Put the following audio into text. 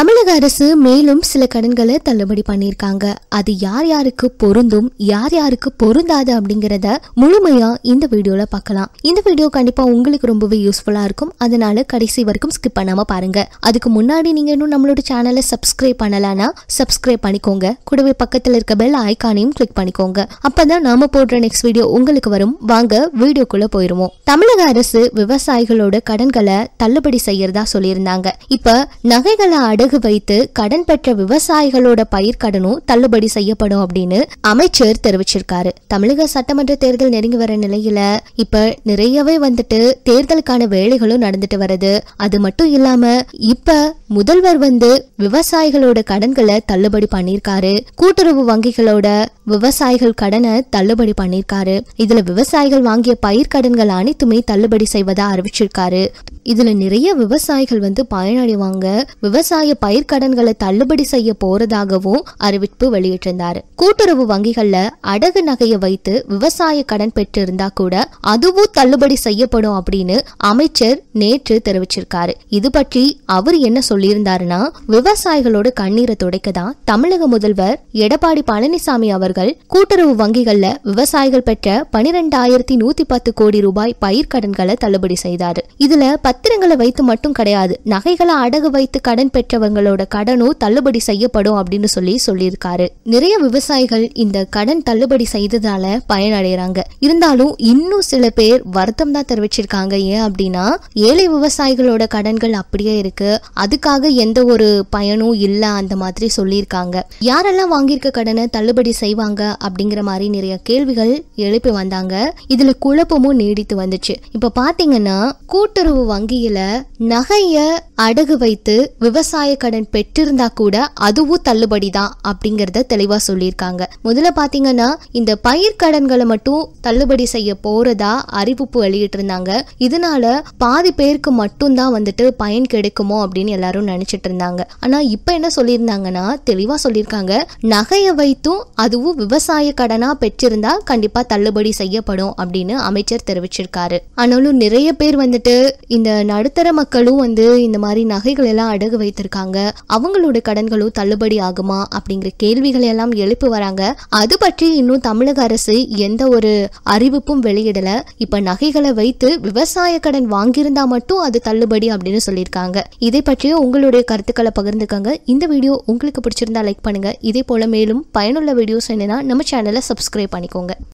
தமிழக அரசு மேலும் சில கடன்களை தள்ளுபடி பண்ணியிருக்காங்க அது யார் யாருக்கு பொருந்தும் யார் யாருக்கு பொருந்தாது அப்படிங்கறத முழுமையா இந்த வீடியோல பார்க்கலாம் இந்த வீடியோ கண்டிப்பா உங்களுக்கு ரொம்பவே யூஸ்ஃபுல்லா இருக்கும் அதனால கடைசி வரைக்கும் ஸ்கிப் பண்ணாம பாருங்க அதுக்கு முன்னாடி நீங்க இன்னும் நம்மளோட சேனலை சப்ஸ்கிரைப் பண்ணலனா சப்ஸ்கிரைப் பண்ணிக்கோங்க கூடவே பக்கத்துல இருக்க பெல் ஐகானையும் கிளிக் பண்ணிக்கோங்க அப்பதான் நாம போடுற நெக்ஸ்ட் வீடியோ உங்களுக்கு வரும் வாங்க வீடியோக்குள்ள போயிருவோம் தமிழக அரசு விவசாயிகளோட கடன்களை தள்ளுபடி செய்யறதா சொல்லியிருந்தாங்க இப்ப நகைகளை அடகு வைத்து கடன் பெற்ற விவசாயிகளோட பயிர்க்கடனும் தள்ளுபடி செய்யப்படும் அப்படின்னு அமைச்சர் தெரிவிச்சிருக்காரு தமிழக சட்டமன்ற தேர்தல் நெருங்கி வர நிலையில இப்ப நிறையவே வந்துட்டு தேர்தலுக்கான வேலைகளும் நடந்துட்டு வருது அது மட்டும் இல்லாம இப்ப முதல்வர் வந்து விவசாயிகளோட கடன்களை தள்ளுபடி பண்ணியிருக்காரு கூட்டுறவு வங்கிகளோட விவசாயிகள் கடனை தள்ளுபடி பண்ணியிருக்காரு இதுல விவசாயிகள் வாங்கிய பயிர்க்கடன்கள் அனைத்துமே தள்ளுபடி செய்வதா அறிவிச்சிருக்காரு இதுல நிறைய விவசாயிகள் வந்து பயனடைவாங்க விவசாய பயிர்க்கடன்களை தள்ளுபடி செய்ய போறதாகவும் அறிவிப்பு வெளியிட்டிருந்தாரு கூட்டுறவு வங்கிகள்ல அடகு நகையை வைத்து விவசாய கடன் பெற்றிருந்தா கூட அதுவும் தள்ளுபடி செய்யப்படும் அப்படின்னு அமைச்சர் நேற்று தெரிவிச்சிருக்காரு இது பற்றி அவர் என்ன சொல்லியிருந்தாருன்னா விவசாயிகளோட கண்ணீரை துடைக்க தான் தமிழக முதல்வர் எடப்பாடி பழனிசாமி அவர்கள் கூட்டுறவு வங்கிகள்ல விவசாயிகள் பெற்ற பனிரெண்டாயிரத்தி நூத்தி பத்து கோடி ரூபாய் பயிர்க்கடன்களை தள்ளுபடி செய்தாரு இதுல பத்திரங்களை வைத்து மட்டும் கிடையாது நகைகளை அடகு வைத்து கடன் பெற்றவங்களோட கடனும் தள்ளுபடி செய்யப்படும் அப்படின்னு சொல்லி சொல்லியிருக்காரு நிறைய விவசாயிகள் இந்த கடன் தள்ளுபடி செய்ததால பயனடைறாங்க இருந்தாலும் இன்னும் சில பேர் வருத்தம் தான் தெரிவிச்சிருக்காங்க ஏன் அப்படின்னா ஏழை விவசாயிகளோட கடன்கள் அப்படியே இருக்கு அதுக்காக எந்த ஒரு பயனும் இல்ல அந்த மாதிரி சொல்லியிருக்காங்க யாரெல்லாம் வாங்கியிருக்க கடனை தள்ளுபடி செய்வாங்க அப்படிங்கிற மாதிரி நிறைய கேள்விகள் எழுப்பி வந்தாங்க இதுல குழப்பமும் நீடித்து வந்துச்சு இப்ப பாத்தீங்கன்னா கூட்டுறவு வங்கியில நகைய அடகு வைத்து விவசாய கடன் பெற்றிருந்தா கூட அதுவும் தள்ளுபடி தான் அப்படிங்கறத தெளிவா சொல்லியிருக்காங்க முதல்ல பாத்தீங்கன்னா இந்த பயிர் கடன்களை மட்டும் தள்ளுபடி செய்ய போறதா அறிவிப்பு வெளியிட்டு இருந்தாங்க இதனால பாதி பேருக்கு மட்டும்தான் வந்துட்டு பயன் கிடைக்குமோ அப்படின்னு எல்லாரும் நினைச்சிட்டு இருந்தாங்க ஆனா இப்ப என்ன சொல்லியிருந்தாங்கன்னா தெளிவா சொல்லியிருக்காங்க நகையை வைத்தும் அதுவும் விவசாய கடனா பெற்றிருந்தா கண்டிப்பா தள்ளுபடி செய்யப்படும் அப்படின்னு அமைச்சர் தெரிவிச்சிருக்காரு ஆனாலும் நிறைய பேர் வந்துட்டு இந்த நடுத்தர மக்களும் வந்து இந்த மாதிரி நகைகள் எல்லாம் அடகு வைத்திருக்காங்க அவங்களோட கடன்களும் தள்ளுபடி ஆகுமா அப்படிங்கிற கேள்விகள் எல்லாம் எழுப்பி வராங்க அது பற்றி இன்னும் தமிழக அரசு எந்த ஒரு அறிவிப்பும் வெளியிடல இப்ப நகைகளை வைத்து விவசாய கடன் வாங்கியிருந்தா மட்டும் அது தள்ளுபடி அப்படின்னு சொல்லியிருக்காங்க இதை பற்றிய உங்களுடைய கருத்துக்களை பகிர்ந்துக்கங்க இந்த வீடியோ உங்களுக்கு பிடிச்சிருந்தா லைக் பண்ணுங்க இதே போல மேலும் பயனுள்ள வீடியோஸ் என்னன்னா நம்ம சேனலை சப்ஸ்கிரைப் பண்ணிக்கோங்க